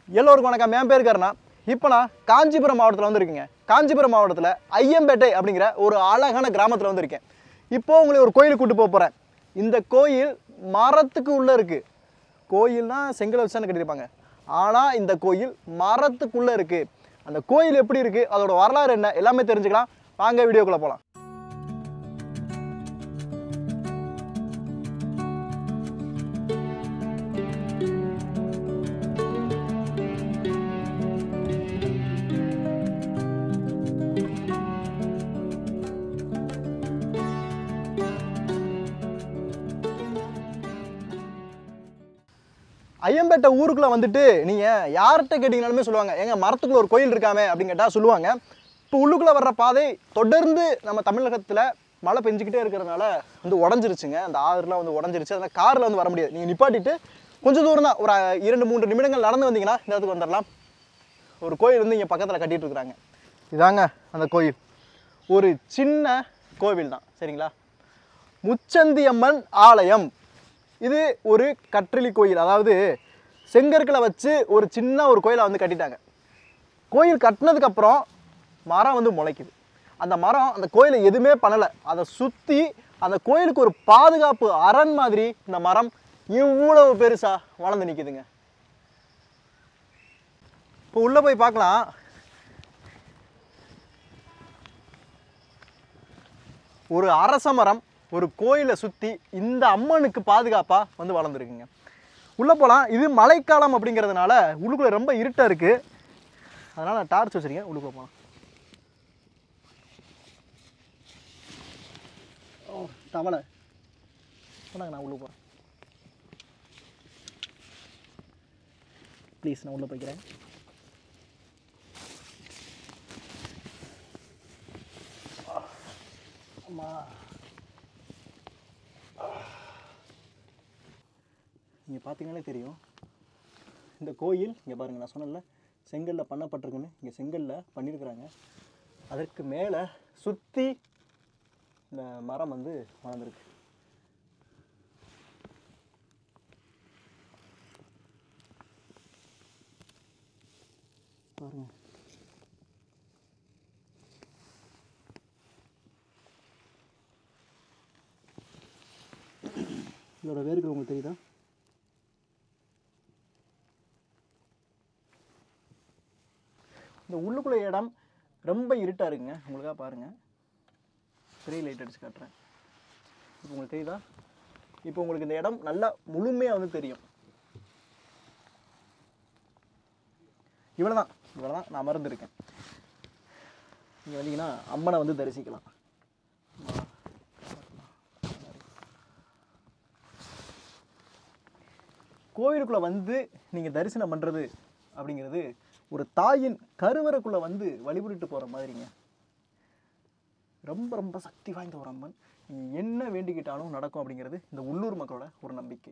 எல்லோருக்கும் வணக்கம் என் பேர் கருணா இப்போ நான் காஞ்சிபுரம் மாவட்டத்தில் வந்திருக்கேங்க காஞ்சிபுரம் மாவட்டத்தில் ஐயம்பேட்டை அப்படிங்கிற ஒரு அழகான கிராமத்தில் வந்திருக்கேன் இப்போ உங்களை ஒரு கோயிலுக்கு கூட்டு போக போகிறேன் இந்த கோயில் மரத்துக்கு உள்ளே இருக்குது கோயில்னா செங்கல் வச்சு தானே கட்டியிருப்பாங்க ஆனால் இந்த கோயில் மரத்துக்குள்ளே இருக்குது அந்த கோயில் எப்படி இருக்குது அதோட வரலாறு என்ன எல்லாமே தெரிஞ்சுக்கலாம் வாங்க வீடியோக்குள்ளே போகலாம் ஐயம்பேட்டை ஊருக்குள்ளே வந்துட்டு நீங்கள் யார்கிட்ட கேட்டிங்கனாலுமே சொல்லுவாங்க எங்க மரத்துக்குள்ள ஒரு கோயில் இருக்காமே அப்படின்னு கேட்டால் சொல்லுவாங்க இப்போ உள்ளுக்குள்ளே வர்ற பாதை தொடர்ந்து நம்ம தமிழகத்தில் மழை பெஞ்சிக்கிட்டே இருக்கிறதுனால வந்து உடஞ்சிருச்சுங்க அந்த ஆறுலாம் வந்து உடஞ்சிருச்சு அதனால் காரில் வந்து வர முடியாது நீங்கள் நிப்பாட்டிட்டு கொஞ்சம் தூரம் தான் ஒரு இரண்டு மூன்று நிமிடங்கள் நடந்து வந்தீங்கன்னா இந்த இடத்துக்கு வந்துடலாம் ஒரு கோயில் வந்து இங்கே பக்கத்தில் கட்டிட்டு இருக்கிறாங்க இதாங்க அந்த கோயில் ஒரு சின்ன கோவில் தான் சரிங்களா முச்சந்தியம்மன் ஆலயம் இது ஒரு கற்றளி கோயில் அதாவது செங்கற்களை வச்சு ஒரு சின்ன ஒரு கோயிலை வந்து கட்டிட்டாங்க கோயில் கட்டினதுக்கப்புறம் மரம் வந்து முளைக்குது அந்த மரம் அந்த கோயிலை எதுவுமே பண்ணலை அதை சுற்றி அந்த கோயிலுக்கு ஒரு பாதுகாப்பு அரண் மாதிரி இந்த மரம் இவ்வளவு பெருசா வளர்ந்து நிற்குதுங்க இப்போ உள்ளே போய் பார்க்கலாம் ஒரு அரச மரம் ஒரு கோயிலை சுற்றி இந்த அம்மனுக்கு பாதுகாப்பாக வந்து வளர்ந்துருக்குங்க உள்ளே போகலாம் இது மழைக்காலம் அப்படிங்கிறதுனால உள்ளுக்குள்ளே ரொம்ப இருட்டாக இருக்குது அதனால் நான் டார்ச் வச்சுருக்கேன் உள்ளுக்குள்ளே போகலாம் ஓ தவளை சொன்னாங்க நான் உள்ளே போகிறேன் ப்ளீஸ் நான் உள்ளே போய்க்கிறேன் அம்மா நீங்கள் பார்த்தீங்கன்னாலே தெரியும் இந்த கோயில் இங்கே பாருங்கள் நான் சொன்னேன்ல செங்கல்ல பண்ணப்பட்டிருக்குன்னு இங்கே செங்கல்ல பண்ணியிருக்கிறாங்க அதற்கு மேலே சுற்றி இந்த மரம் வந்து வளர்ந்துருக்கு பாருங்க இதோட வேர்கள் உங்களுக்கு தெரியுதா இந்த உள்ளுக்குள்ள இடம் ரொம்ப இருட்டாக இருக்குங்க உங்களுக்காக பாருங்கள் பெரிய லைட் அடிச்சு காட்டுறேன் இப்போ உங்களுக்கு தெரியுதா இப்போ உங்களுக்கு இந்த இடம் நல்லா முழுமையாக வந்து தெரியும் இவ்வளோ தான் இவ்வளோ தான் நான் மறந்துருக்கேன் நீங்கள் வந்தீங்கன்னா அம்மனை வந்து தரிசிக்கலாம் கோவிலுக்குள்ளே வந்து நீங்கள் தரிசனம் பண்ணுறது அப்படிங்கிறது ஒரு தாயின் கருவறைக்குள்ளே வந்து வழிபட்டுட்டு போகிற மாதிரிங்க ரொம்ப ரொம்ப சக்தி வாய்ந்த ஒரு அம்மன் நீங்கள் என்ன வேண்டிக்கிட்டாலும் நடக்கும் அப்படிங்கிறது இந்த உள்ளூர் மக்களோட ஒரு நம்பிக்கை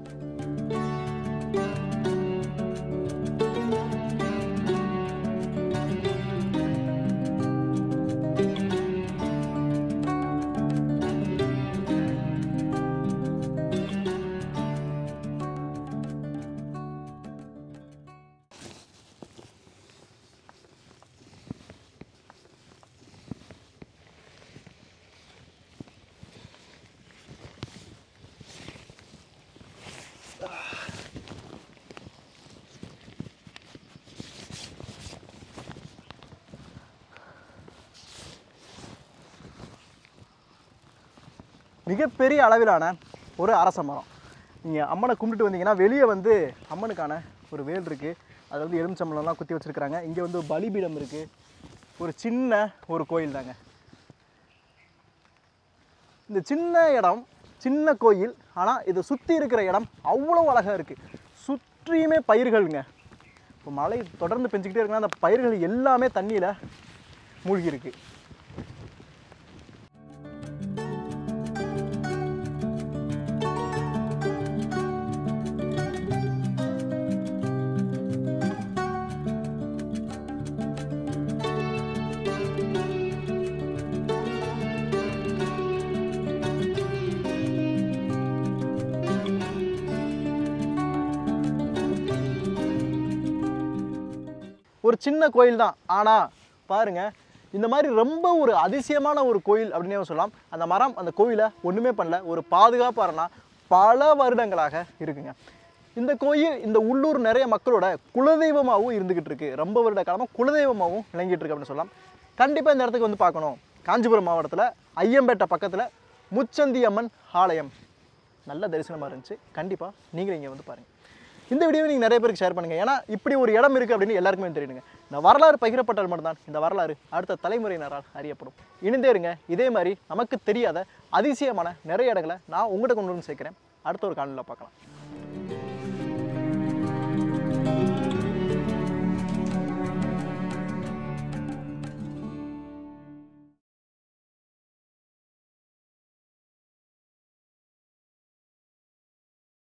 மிகப்பெரிய அளவிலான ஒரு அரச மரம் நீங்கள் அம்மனை கும்பிட்டுட்டு வந்தீங்கன்னா வெளியே வந்து அம்மனுக்கான ஒரு வேல் இருக்குது அது வந்து எலுமிச்சம்பழம்லாம் குத்தி வச்சுருக்குறாங்க இங்கே வந்து பலிபீடம் இருக்குது ஒரு சின்ன ஒரு கோயில் தாங்க இந்த சின்ன இடம் சின்ன கோயில் ஆனால் இதை சுற்றி இருக்கிற இடம் அவ்வளோ அழகாக இருக்குது சுற்றியுமே பயிர்களுங்க இப்போ மழை தொடர்ந்து பெஞ்சிக்கிட்டே இருக்குன்னா அந்த பயிர்கள் எல்லாமே தண்ணியில் மூழ்கி இருக்கு ஒரு சின்ன கோயில் தான் ஆனால் பாருங்க இந்த மாதிரி ரொம்ப ஒரு அதிசயமான ஒரு கோயில் அப்படின்னே சொல்லலாம் அந்த மரம் அந்த கோயிலை ஒன்றுமே பண்ணல ஒரு பாதுகாப்பு அரணா பல வருடங்களாக இருக்குங்க இந்த கோயில் இந்த உள்ளூர் நிறைய மக்களோட குலதெய்வமாகவும் இருந்துகிட்டு இருக்கு ரொம்ப வருட காலமாக குலதெய்வமாகவும் விளங்கிட்டு இருக்கு அப்படின்னு சொல்லலாம் கண்டிப்பாக இந்த இடத்துக்கு வந்து பார்க்கணும் காஞ்சிபுரம் மாவட்டத்தில் ஐயம்பேட்டை பக்கத்தில் முச்சந்தி அம்மன் ஆலயம் நல்ல தரிசனமாக இருந்துச்சு கண்டிப்பாக நீங்களும் இங்கே வந்து பாருங்கள் இந்த வீடியோவை நீங்கள் நிறைய பேருக்கு ஷேர் பண்ணுங்கள் ஏன்னா இப்படி ஒரு இடம் இருக்குது அப்படின்னு எல்லாருக்குமே தெரியுங்க இந்த வரலாறு பகிரப்பட்டால் மட்டும்தான் இந்த வரலாறு அடுத்த தலைமுறையினரால் அறியப்படும் இணைந்தே இருங்க இதே மாதிரி நமக்கு தெரியாத அதிசயமான நிறைய இடங்களை நான் உங்கள்கிட்ட கொண்டு வந்து சேர்க்குறேன் அடுத்த ஒரு காணொலியில் பார்க்கலாம்